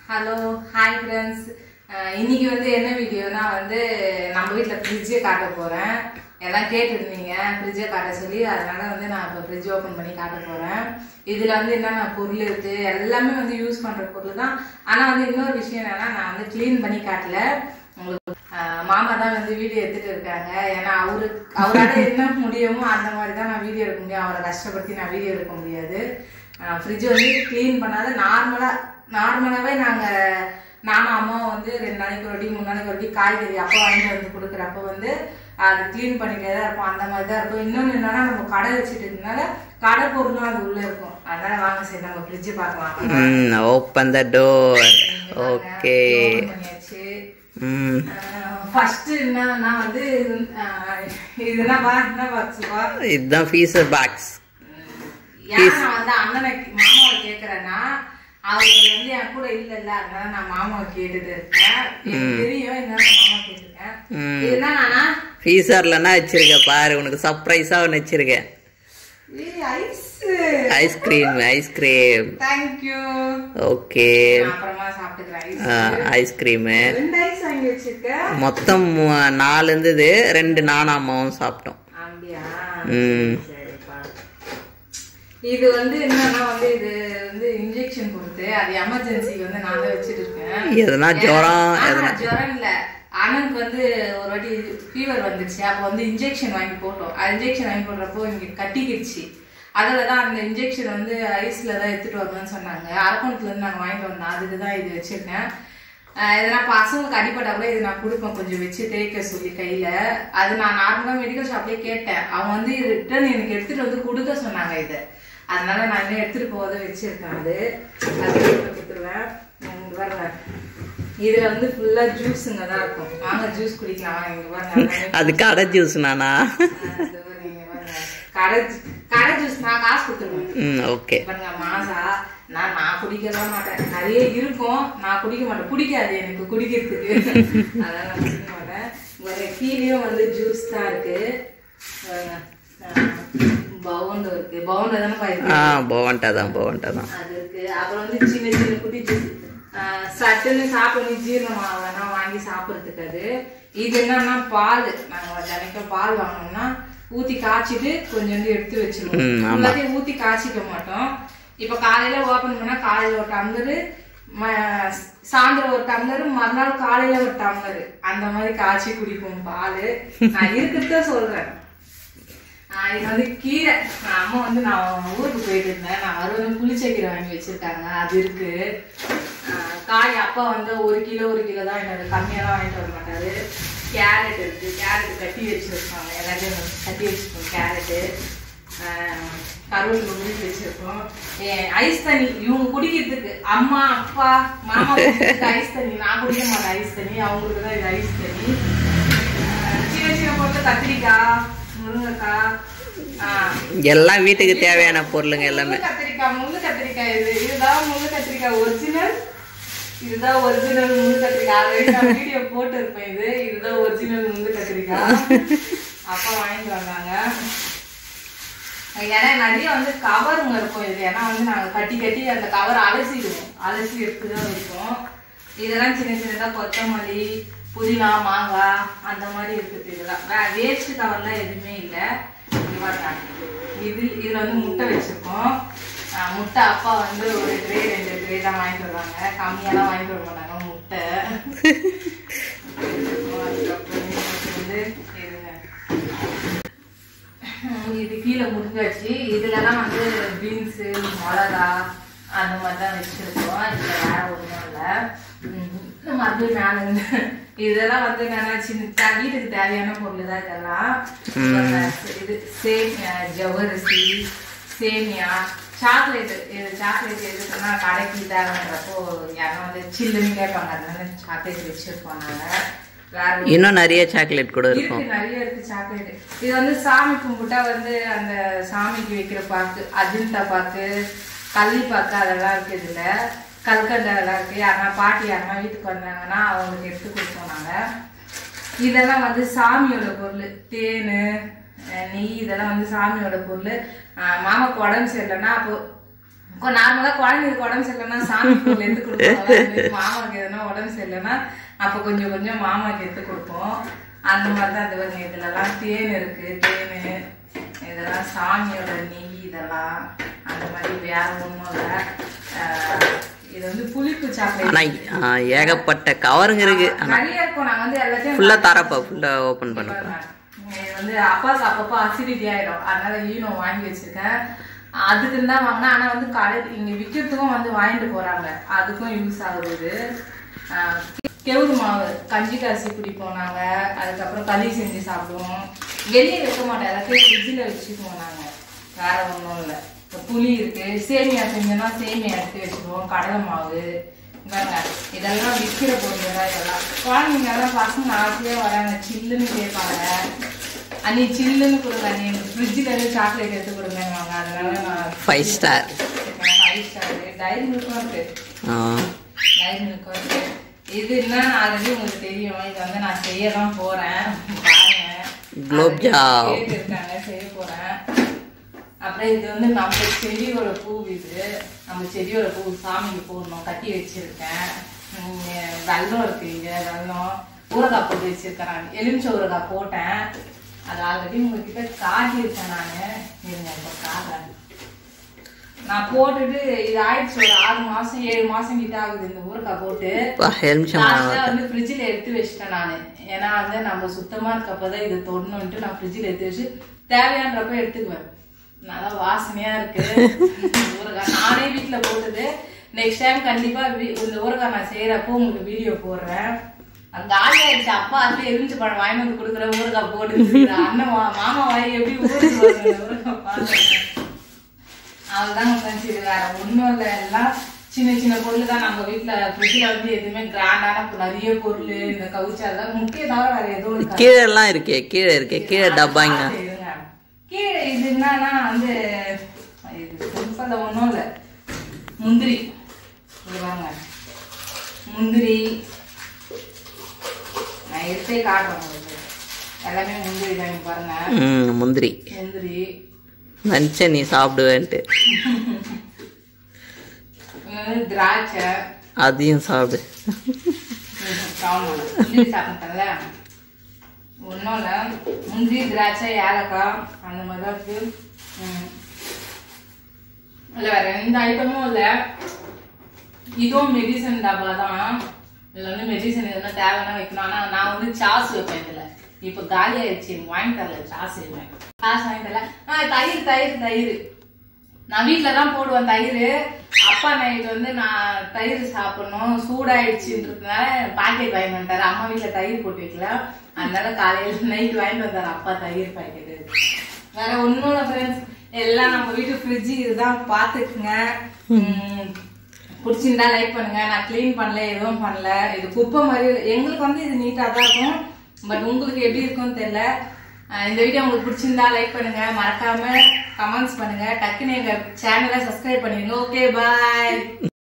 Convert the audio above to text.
Hello hi friends இன்னைக்கு வந்து என்ன வீடியோனா வந்து நம்ம வீட்டில் ஃப்ரிட்ஜே காட்ட போகிறேன் எல்லாம் கேட்டுருந்தீங்க ஃப்ரிட்ஜை காட்ட சொல்லி அதனால வந்து நான் இப்போ ஃப்ரிட்ஜ் ஓப்பன் பண்ணி காட்ட போகிறேன் இதில் வந்து என்னென்ன பொருள் இருக்குது எல்லாமே வந்து யூஸ் பண்ணுற பொருள் தான் ஆனால் வந்து இன்னொரு விஷயம் என்னன்னா நான் வந்து க்ளீன் பண்ணி காட்டல உங்களுக்கு ஆஹ் மாமா தான் வந்து வீடியோ எடுத்துட்டு இருக்காங்க ஏன்னா அவரு அவரால என்ன முடியுமோ அந்த மாதிரி தான் நான் வீடியோ எடுக்க முடியும் அவரை கஷ்டப்படுத்தி நான் வீடியோ எடுக்க முடியாது ஃப்ரிட்ஜ் வந்து க்ளீன் பண்ணாத நார்மலா நார்மலாவே நாங்க நானும் அம்மாவும் வந்து ரெண்டு நாளைக்கு ஒரு வாட்டி மூணு நாளைக்கு ஒரு வாட்டி காய்கறி அப்போ வாங்கிட்டு வந்து கொடுக்குறப்ப வந்து அது க்ளீன் பண்ணிட்டே தான் இருப்போம் அந்த மாதிரி தான் இருக்கும் இன்னொன்று என்னன்னா நம்ம கடை வச்சுட்டு இருந்தனால கடை பொருளும் அது உள்ள இருக்கும் அதனால வாங்க சரி நம்ம ஃப்ரிட்ஜ் பார்க்கலாம் ம் open the door okay open பண்ணியாச்சு ம் ஃபர்ஸ்ட் என்னன்னா வந்து அஹ், இது என்ன பா என்ன பாக்ஸ்ப்பா இதுதான் ஃபீஸர் பாக்ஸ் ஏன் நான் வந்து அண்ணனை மாமாவை கேக்குறேன்னா அவர் வந்து என் கூட இல்லைல்ல அதனால நான் மாமாவை கேட்டுட்டு இருக்கேன் எனக்கு தெரியும் இதனால மாமா கேட்டிருக்கேன் ம். இது என்னன்னா ஃபீஸர்லன்னா வச்சிருக்க பாரு உனக்கு சர்ப்ரைஸா ஒன்று வச்சிருக்கேன் ice ice cream ice cream thank you okay அப்புறமா சாப்பிட்டுக்கிறேன் ஐஸ் ஐஸ்கிரீமு ரெண்டு ஐஸ் வாங்கி வச்சிருக்கேன் மொத்தம் மூ- நாலு இருந்தது ரெண்டு நானும் அம்மாவும் சாப்பிட்டோம் அப்படியா ம் சரிப்பா. இது வந்து என்னன்னா வந்து இது வந்து இன்ஜெக்ஷன் கொடுத்து அது எமர்ஜென்சிக்கு வந்து நான் தான் வச்சிட்டு இருக்கேன் எதனா ஜுரம் ஆஹா, எதனா ஜுரம் இல்ல அண்ணனுக்கு வந்து ஒரு வாட்டி ஃபீவர் வந்துச்சு அப்போ வந்து இன்ஜெக்ஷன் வாங்கி போட்டோம் இன்ஜெக்ஷன் வாங்கி போடுறப்போ இங்க கட்டிக்கிடுச்சு அதில் தான் அந்த இன்ஜெக்ஷன் வந்து ஐஸ்ல தான் எடுத்துட்டு வரணும்னு சொன்னாங்க அரக்கோணத்துல இருந்து நாங்கள் வாங்கிட்டு வந்தோம் அதுக்கு தான் இது வச்சிருக்கேன் ஆஹ் இதனா பசங்களுக்கு அடிப்பட்டா கூட இது நான் கொடுப்பேன் கொஞ்சம் வச்சு தேய்க்க சொல்லி கையில அது நான் நார்மலா மெடிக்கல் ஷாப்லயே கேட்டேன் அவங்க வந்து ரிட்டர்ன் எனக்கு எடுத்துட்டு வந்து கொடுக்க சொன்னாங்க இது அதனால நான் இன்னும் எடுத்துட்டு போவதை வச்சிருக்கேன் அது அது எடுத்து கொடுத்துருவேன் இங்க பாருங்க இதுல வந்து ஃபுல்லா ஜூஸுங்க தான் இருக்கும் வாங்க ஜூஸ் குடிக்கலாம் வாங்க இங்க பாருங்க அது கடை ஜூஸ் நானா ஆஹ் இது பாருங்க, இங்க பாருங்க. கடை ஜூ- கடை ஜூஸ் நான் காசு கொடுத்துருவேன் ம் ஓகே பாருங்க மாசா நான் நான் குடிக்கலாம் மாட்டேன் நிறைய இருக்கும் நான் குடிக்க மாட்டேன் பிடிக்காது எனக்கு குடிக்கிறதுக்கு அதனால நான் குடிக்க மாட்டேன் இங்க கீழேயும் வந்து ஜூஸ் தான் இருக்கு பவுண்ட் இருக்கு பவுண்ட் தானே பாயிருக்கு ஆ போவன்ட்டா தான் போவன்ட்டா தான் அது இருக்கு அப்புறம் வந்து சின்ன சின்ன குட்டி ஜூஸ் சட்டுன்னு சாப்பிடணும் ஜீரணம் ஆகலைன்னா வாங்கி சாப்பிட்றதுக்கு அது இது என்னன்னா பால் நாங்க தினைக்கும் பால் வாங்கினோம்னா ஊத்தி காய்ச்சிட்டு கொஞ்சோண்டு எடுத்து வச்சிருவோம் ம், ஆமா. எல்லாத்தையும் ஊத்தி காய்ச்சிக்க மாட்டோம் இப்ப காலையில ஓபன் பண்ணா காலையில ஒரு டம்ளரு ம- சாயந்தரம் ஒரு டம்ளரு மறுநாள் காலையில ஒரு டம்ளரு அந்த மாதிரி காய்ச்சி குடிப்போம் பால் நான் இருக்கிறத சொல்றேன் ஆஹ் இது வந்து கீரை ஆஹ் அம்மா வந்து நான் ஊருக்கு போயிட்டு இருந்தேன் நான் வருவது புளிச்சக்கீரை வாங்கி வச்சிருக்காங்க அது இருக்கு ஆஹ் காய் அப்பா வந்து ஒரு கிலோ ஒரு கிலோ தான் என்னது கம்மியாக வாங்கிட்டு வர மாட்டாரு கேரட் இருக்கு கேரட் கட்டி வச்சிருப்பாங்க எல்லாத்தையும் கட்டி வச்சிருக்கோம் கேரட்டு கருவேப்பிலை உருட்டி வச்சிருக்கோம் ஏ- ஐஸ் தண்ணி இவங்க குடிக்கிறதுக்கு அம்மா அப்பா மாமா குடிக்கிறதுக்கு ஐஸ் தண்ணி நான் குடிக்க மாட்டேன் ஐஸ் தண்ணி அவங்களுக்கு தான் இது ஐஸ் தண்ணி ஆஹ் சின்ன சின்ன பொருள் கத்திரிக்காய் முருங்கைக்காய் ஆஹ் எல்லாம் வீட்டுக்கு தேவையான பொருளுங்க எல்லாமே முள்ளு கத்திரிக்காய் முள்ளு கத்திரிக்காய் இது இதுதான் முள்ளு கத்திரிக்காய் ஒரிஜினல் இதுதான் ஒரிஜினல் முள்ளு கத்திரிக்காய் ஆல்ரெடி நான் வீடியோ போட்டு இருப்பேன் இது இதுதான் ஒரிஜினல் முள்ளு கத்திரிக்காய் அப்பா வாங்கிட்டு வந்தாங்க ஏன்னா நிறைய வந்து கவருங்க இருக்கும் இது ஏன்னா வந்து நாங்க கட்டி கட்டி அந்த கவர் அலசிடுவோம் அலசி எடுத்து தான் வைப்போம் இதெல்லாம் சின்ன சின்னதா கொத்தமல்லி புதினா மாங்காய் அந்த மாதிரி இருக்குது இதெல்லாம் வேஸ்ட் கவர்லாம் எதுவுமே இல்லை இங்க பாருங்க இது இதுல வந்து முட்டை வச்சிருக்கோம் ஆஹ் முட்டை அப்பா வந்து ஒரு ட்ரே ரெண்டு ட்ரே தான் வாங்கிட்டு வருவாங்க கம்மியாலாம் வாங்கிட்டு வர மாட்டாங்க முட்டை அதுக்கப்புறம் வந்து இருங்க ஹம், இது கீழே முடிஞ்சாச்சு இதுலலாம் வந்து பீன்ஸு மிளகா அந்த மாதிரி தான் வச்சுருக்கோம் இதில் வேற ஒன்றும் இல்லை மறுபடியும் மேலே இருந்து இதெல்லாம் வந்து என்னன்னா சின்ன த- வீட்டுக்கு தேவையான பொருள் தான் இதெல்லாம் இது சேமியா ஜவ்வரிசி சேமியா சாக்லேட் இது சாக்லேட் எதுக்குன்னா கடைக்கு தேவைன்றப்போ யாரும் வந்து சில்லுன்னு கேட்பாங்க அதனால சாக்லேட் வச்சுருப்போம் நாங்கள் வேற இன்னும் நிறைய சாக்லேட் கூட இருக்கும் இருக்கு நிறைய இருக்கு சாக்லேட் இது வந்து சாமி கும்பிட்டா வந்து அந்த சாமிக்கு வைக்கிற பாக்கு அஜிந்தா பாக்கு கள்ளி பாக்கு அதெல்லாம் இருக்கு இதுல கல்கண்டை அதெல்லாம் இருக்கு யாருன்னா பாட்டி யாருன்னா வீட்டுக்கு வந்தாங்கன்னா அவங்களுக்கு எடுத்து கொடுப்போம் நாங்க இதெல்லாம் வந்து சாமியோட பொருள் தேனு அஹ் நெய் இதெல்லாம் வந்து சாமியோட பொருள் அஹ் மாமாக்கு உடம்பு சரியில்லைன்னா அப்போ நார்மலா குழந்தைங்களுக்கு உடம்பு சரியில்லைன்னா சாமி பொருள் எடுத்து கொடுப்போம் மாமாக்கு எதனா உடம்பு சரியில்லைன்னா அப்ப கொஞ்சம் கொஞ்சம் மாமாக்கு எடுத்து கொடுப்போம் அந்த மாதிரி தான் இது பாருங்க இதுலலாம் தேன் இருக்கு தேன் இதெல்லாம் சாமியோட நெய் இதெல்லாம் அந்த மாதிரி வேற ஒன்றும் இல்லை இது வந்து புளிப்பு சாக்லேட் ஆனா ஆ, ஏகப்பட்ட கவருங்க இருக்கு நிறைய இருக்கும் நான் வந்து எல்லாத்தையும் ஃபுல்லா தரப்பா ஃபுல்லா ஓபன் பண்ண இது வந்து அப்பாவுக்கு அப்பப்போ அசிடிட்டி ஆயிடும் அதனால ஈனோ வாங்கி வச்சிருக்கேன் அதுக்குன்னு தான் வாங்கினேன் ஆனா வந்து கடை இங்க விற்கிறதுக்கும் வந்து வாங்கிட்டு போறாங்க அதுக்கும் யூஸ் ஆகுது இது. ஆஹ் கெவுரு மாவு கஞ்சி காசி குடிப்போம் நாங்க அதுக்கப்புறம் களி செஞ்சு சாப்பிடுவோம் வெளியே வைக்க மாட்டோம் எல்லாத்தையும் ஃப்ரிட்ஜில் வச்சுக்குவோம் நாங்க வேற ஒன்றும் இல்லை இப்போ புளி இருக்கு சேமியா செஞ்சோம்னா சேமியா எடுத்து வச்சுக்குவோம் கடலை மாவு பாருங்க இதெல்லாம் விற்கிற பொருள் தான் இதெல்லாம் குழந்தைங்க எல்லாம் பசங்க ஆசையே வராங்க சில்லுன்னு கேட்பாங்க அண்ணி சில்லுன்னு கொடுங்க அண்ணி ஃப்ரிட்ஜில் இருந்து சாக்லேட் எடுத்து கொடுங்கன்னு அதனால நான் Five Star Five Star Dairy மில்க்கும் இருக்கு டைரி மில்க்கும் இருக்கு இது என்ன ஆல்ரெடி உங்களுக்கு தெரியும் இது வந்து நான் செய்ய தான் போறேன் பாருங்க குலோப் ஜாம். இருக்காங்க செய்ய போறேன் அப்புறம் இது வந்து நம்ம செடியோட பூ இது நம்ம செடியோட பூ சாமிக்கு போடணும் கட்டி வச்சிருக்கேன் உம் வெல்லம் இருக்கு இங்க வெல்லம் ஊறுகாய் போட்டு வச்சிருக்கேன் நான் எலுமிச்சை ஊறுகாய் போட்டேன் அது ஆல்ரெடி உங்ககிட்ட காட்டியிருக்கேன் நான் இருங்க இப்போ காட்டுறேன் நான் போட்டுட்டு இது ஆயிடுச்சு ஒரு ஆறு மாசம் ஏழு மாசம் கிட்ட ஆகுது இந்த ஊறுகாய் போட்டு எலுமிச்சம் லாஸ்டா வந்து ஃப்ரிட்ஜில் எடுத்து வச்சிட்டேன் நானு ஏன்னா வந்து நம்ம சுத்தமா இருக்கப்பதான் இது தொடணும்ட்டு நான் ஃப்ரிட்ஜில் எடுத்து வச்சு தேவையான்றப்ப எடுத்துக்குவேன் நல்லா வாசனையா இருக்கு ஊறுகாய் நானே வீட்ல போட்டது நெக்ஸ்ட் டைம் கண்டிப்பா வீ- இந்த ஊறுகாய் நான் செய்யறப்போ உங்களுக்கு வீடியோ போடுறேன் அந்த ஆளி ஆயிடுச்சு அப்பா அதுல எரிஞ்சு பழம் வாங்கி வந்து கொடுக்குற ஊறுகாய் போட்டு அண்ணன் மா- மாமா வாங்கி எப்படி ஊருக்கு வருது இந்த ஊறுகாய் பார்த்துருக்கேன் அதுதான் ஃப்ரெண்ட்ஸ் இது வேற ஒண்ணும் இல்ல எல்லாம் சின்ன சின்ன பொருள் தான் நம்ம வீட்ல ஃப்ரிட்ஜ்ல வந்து எதுவுமே கிராண்டான நிறைய பொருள் இந்த கவுச்சா தான் முக்கிய தவிர வேற எதுவும் இருக்காது கீழே எல்லாம் இருக்கே கீழே இருக்கே கீழே டப்பாங்க பார்த்து இருங்க. கீழே இது என்னன்னா வந்து இது சிம்பிள் ஒண்ணும் இல்ல முந்திரி இது வாங்க முந்திரி நான் எடுத்தே காட்டுறேன் உங்களுக்கு எல்லாமே முந்திரி தான் இங்க பாருங்க ம் முந்திரி முந்திரி நினச்சேன் நீ சாப்பிடுவேன்ட்டு இது வந்து திராட்சை அதையும் சாப்பிடு கவனம் முந்திரி சாப்பிட்டல ஒன்றும் இல்லை முந்திரி திராட்சை ஏலக்காய் அந்த மாதிரி தான் இருக்கு ம். இல்லை வேற எந்த ஐட்டமும் இல்லை இதுவும் மெடிசன் டப்பா தான் இதில் வந்து மெடிசன் எதுனா தேவைன்னா வைக்கணும் ஆனால் நான் வந்து சாஸ் வைப்பேன் இதில் இப்போ காலி ஆயிடுச்சு எனக்கு வாங்கி தரல சாஸ் வைப்பேன் சாஸ் வாங்கி தரல ஆ தயிர் தயிர் தயிர் நான் வீட்ல தான் போடுவேன் தயிர் அப்பா நைட் வந்து நான் தயிர் சாப்பிடணும் சூடாயிடுச்சுன்றதுனால பாக்கெட் வாங்கி வந்துட்டாரு அம்மா வீட்ல தயிர் போட்டு வைக்கல அதனால காலையில நைட் வாங்கிட்டு வந்தாரு அப்பா தயிர் பாக்கெட் வேற ஒண்ணும் இல்ல ஃப்ரெண்ட்ஸ் எல்லாம் நம்ம வீட்டு ஃப்ரிட்ஜ் இதுதான் பாத்துக்குங்க உம், பிடிச்சிருந்தா லைக் பண்ணுங்க நான் க்ளீன் பண்ணல எதுவும் பண்ணல இது குப்பை மாதிரி இல்ல. எங்களுக்கு வந்து இது நீட்டா தான் இருக்கும் பட் உங்களுக்கு எப்படி இருக்கும்னு தெரியல அஹ் இந்த வீடியோ உங்களுக்கு பிடிச்சிருந்தா லைக் பண்ணுங்க மறக்காம கமெண்ட்ஸ் பண்ணுங்க டக்குன்னு எங்க சேனலை சப்ஸ்கிரைப் பண்ணிடுங்க ஓகே பாய்